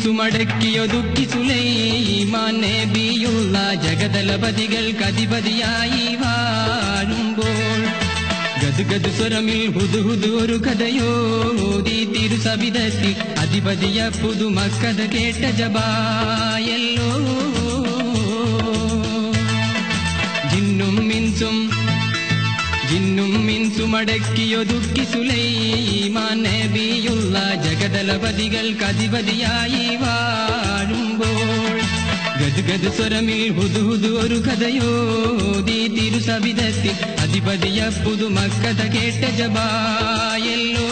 മിൻസുമടക്കിയൊതുക്കി സുലൈമാൻ നബിയുള്ള ജഗതലപതികൾക്കധിപതിയായി വാഴുമ്പോൾ ഗദ്ഗദ് സ്വരമിൽ ഹുദുഹുദു ഒരു കഥയോതി തിരുസവിധത്തിൽ അധിപതിയ പുതുമക്കഥ കേട്ട ജബായല്ലോ ജിന്നും മിൻസും ജിന്നും മിൻസുമടക്കിയൊതുക്കി സുലൈമാൻ നബിയുള്ള ജഗതലപതികൾക്കധിപതിയായി വാഴുമ്പോൾ ഗദ്ഗദ് സ്വരമിൽ ഹുദുഹുദു ഒരു കഥയോതി തിരുസവിധത്തിൽ അധിപതിയ പുതുമക്കഥ കേട്ട ജബായല്ലോ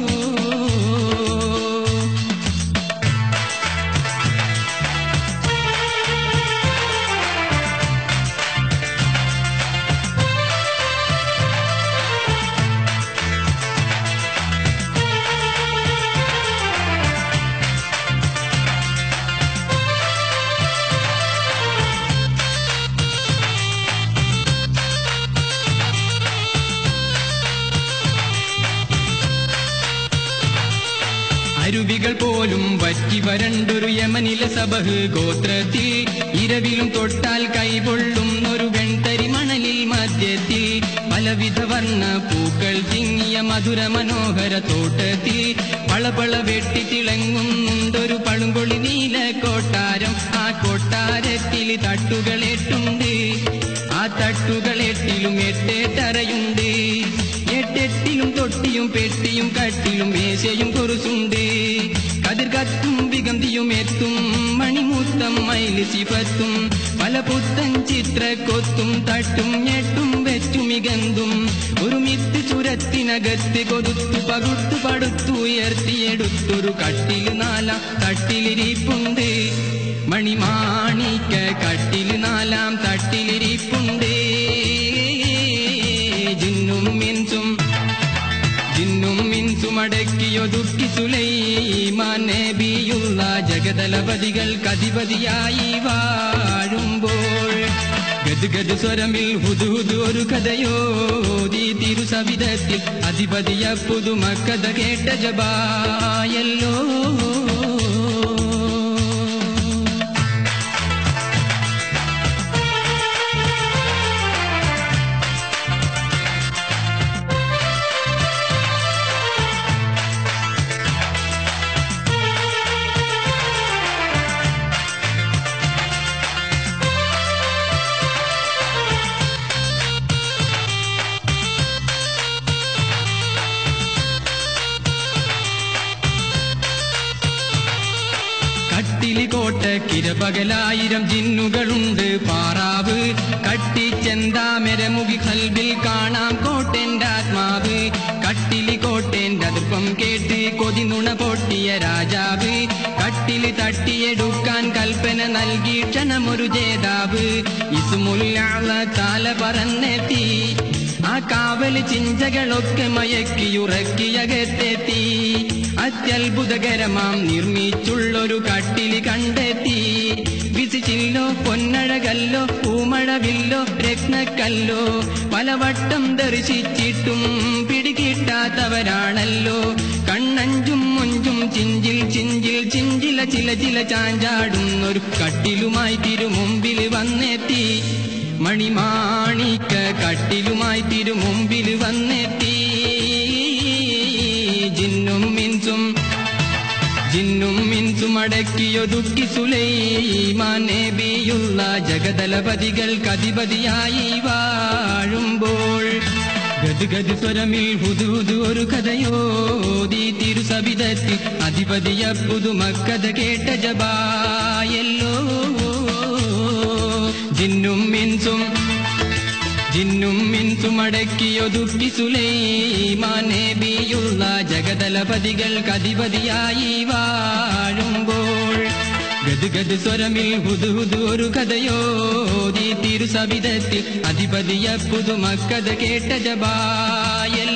അരുവികൾ പോലും വറ്റി വരണ്ടൊരു യമനിലെ സബഹ് ഗോത്രത്തിൽ ഇരവിലും തൊട്ടാൽ കൈകൊള്ളും ഒരു വെൺതരി മണലിൽ മധ്യത്തിൽ പലവിധ വർണ്ണ പൂക്കൾ തിങ്ങിയ മധുര മനോഹര തോട്ടത്തിൽ പളപള വെട്ടി തിളങ്ങുന്നുണ്ടൊരു പളുങ്കൊളി നീല കൊട്ടാരം ആ കൊട്ടാരത്തിൽ തട്ടുകളെട്ടുണ്ട് ആ തട്ടുകളെട്ടിലും എട്ടേട്ടറയുണ്ട് എട്ടെട്ടിലും തൊട്ടിയും പെട്ടിയും കട്ടിലും മേശയും കുറുസുണ്ട് കതിർ കത്തും വിഗന്ധിയും എത്തും മണിമുത്തം മയില് സിഫത്തും പല പുത്തൻ ചിത്രക്കൊത്തും തട്ടും ഞെട്ടും വെച്ചും മികന്തും ഒരു മിത്ത് ചുരത്തിനകത്ത് കൊതുത്തു പകുത്തു പടുത്തു ഉയർത്തിയെടുത്തൊരു കട്ടില് നാലാം തട്ടിലിരിപ്പുണ്ട് മണിമാണിക്ക കട്ടില് നാലാം തട്ടിലിരിപ്പുണ്ട് ജിന്നും മിൻസും ജിന്നും മിൻസും അടക്കിയൊതുക്കി സുലൈമാൻ നബിയുള്ള ജഗതലപതികൾക്കധിപതിയായി വാഴുമ്പോൾ ഗദ്ഗദ് സ്വരമിൽ ഹുദുഹുദു ഒരു കഥയോതി തിരുസവിധത്തിൽ അധിപതിയ പുതുമക്കഥ കേട്ട ജബായല്ലോ കട്ടിലി കോട്ട കിരപകലായിരം ജിന്നുകളുണ്ട് പാറാവ് കട്ടിച്ചെന്താമെരമുകി കൽബിൽ കാണാം കോട്ടന്റെ ആത്മാവ് കട്ടിലി കോട്ടന്റെ അതിർപ്പം കേട്ട് കൊതി നുണ പൊട്ടിയ രാജാവ് കട്ടില് തട്ടിയെടുക്കാൻ കൽപ്പന നൽകി ക്ഷണമൊരു ജേതാവ് ഇസുമുല്ലാള താല പറന്നെത്തി ആ കാവല് ചിന്തകളൊക്കെ മയക്കിയുറക്കിയകത്തെത്തി അത്യത്ഭുതകരമാം നിർമ്മിച്ചുള്ളൊരു കട്ടില് കണ്ടെത്തി വിസിച്ചില്ലോ പൊന്നഴകല്ലോ പൂമഴവില്ലോ രത്നക്കല്ലോ പലവട്ടം ദർശിച്ചിട്ടും പിടികിട്ടാത്തവരാണല്ലോ കണ്ണഞ്ചും മുഞ്ചും ചിഞ്ചിൽ ചിഞ്ചിൽ ചിഞ്ചില ചില ചില ചാഞ്ചാടുന്നൊരു കട്ടിലുമായി തിരുമുമ്പിൽ വന്നെത്തി മണിമാണിക്ക കട്ടിലുമായി തിരുമുമ്പിൽ വന്നെത്തി ജിന്നും മിൻസും ജിന്നും മിൻസും അടക്കിയൊതുക്കി സുലൈമാൻ നബിയുള്ള ജഗതലപതികൾക്കധിപതിയായി വാഴുമ്പോൾ ഗദ്ഗദ് സ്വരമിൽ ഹുദുഹുദു ഒരു കഥയോതി തിരുസവിധത്തിൽ അധിപതിയ പുതുമക്കഥ കേട്ട ജബായല്ലോ ജിന്നും മിൻസും ജിന്നും മിൻസും അടക്കിയൊതുക്കി സുലൈമാൻ നബിയുള്ള ജഗതലപതികൾക്കധിപതിയായി വാഴുമ്പോൾ ഗദ്ഗദ് സ്വരമിൽ ഹുദുഹുദു ഒരു കഥയോതി തിരുസവിധത്തിൽ അധിപതിയ പുതുമക്കഥ കേട്ട ജബായൽ